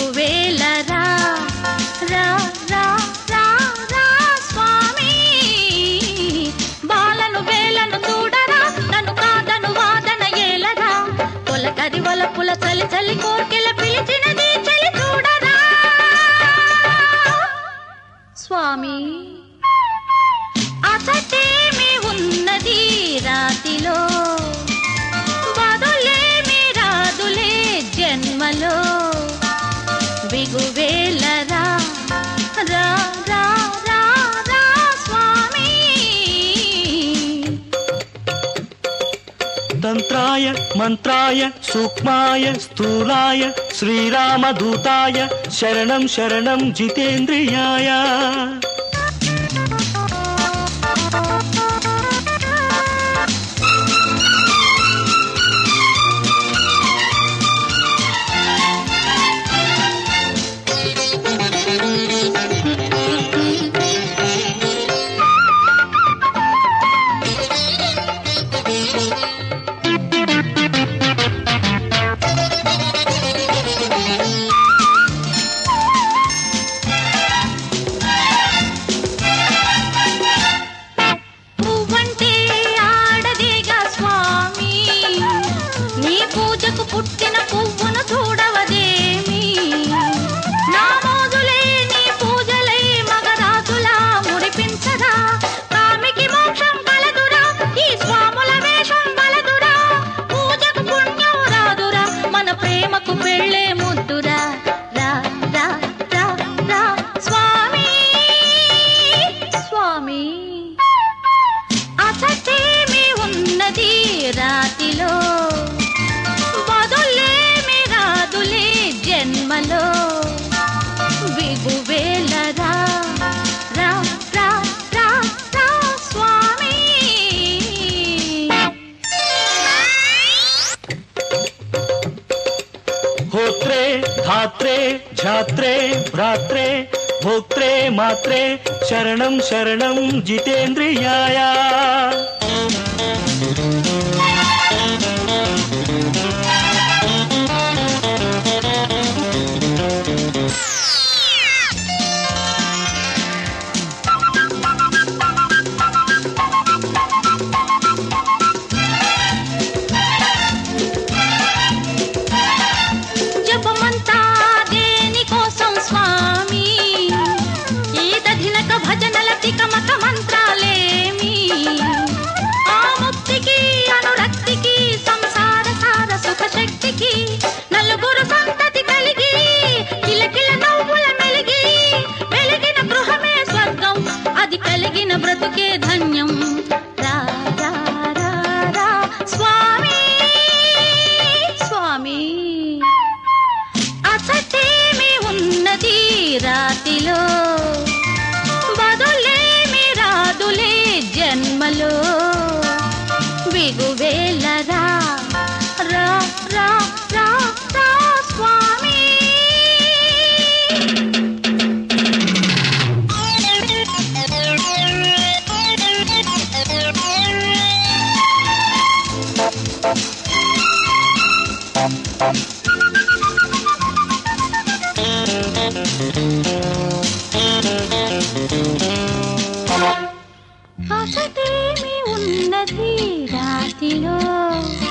బిగువేలరా రా రా రా రా స్వామి బాలను వేలను చూడరా నన్ను కాదను వాదన ఏలరా పొలకరి వలపుల చలి చలి కోర్కెల పిలిచినది చలి చూడరా స్వామి అసటేమి ఉన్నది రాతిలో బదులేమి రాదులే జన్మలో బిగువేలరా రా రా రా రా స్వామి తంత్రాయ మంత్రాయ సూక్ష్మాయ స్థూలాయ శ్రీరామదూతాయ శరణం శరణం జితేంద్రియాయ పువ్వంటే ఆడదేగా స్వామి నీ పూజకు పుట్టిన పువ్వును చూడవదేమి నా మోజులే నీ పూజలై మగరాజులా మురిపించరా కామికి మోక్షం కలదురా ఈ స్వాముల వేషం బలదురా పూజకు పుణ్యం రాదురా మన ప్రేమకు పెళ్ళే ముద్దురా రా రా రా రా స్వామి స్వామి అసటేమి ఉన్నది రాతిలో వదులేమి రాదులే జన్మలో బిగువేలరా రా రా రా రా స్వామి హోత్రే ధాత్రే ఝాత్రే భ్రాత్రే భోక్త్రే మాత్రే శరణం శరణం జితేంద్రియాయ జపమంతా దేని కోసం స్వామి ఈ దధినక భజనల తికమక మంత్రాలేమి ఆ ముక్తికి అనురక్తికి సంసార సార సుఖ శక్తికి నలుగురు సంతతి కలిగి కిలకిల నవ్వుల మెలిగి వెలిగిన గృహమే స్వర్గం అది కలిగిన బ్రతుకే ధన్యం రా రా రా రా స్వామి స్వామి అసటేమి ఉన్నది రాతిలో బదులేమి రాదులే జన్మలో బిగువేలరా రా రా రా రా స్వామి అసటేమి ఉన్నది రాతిలో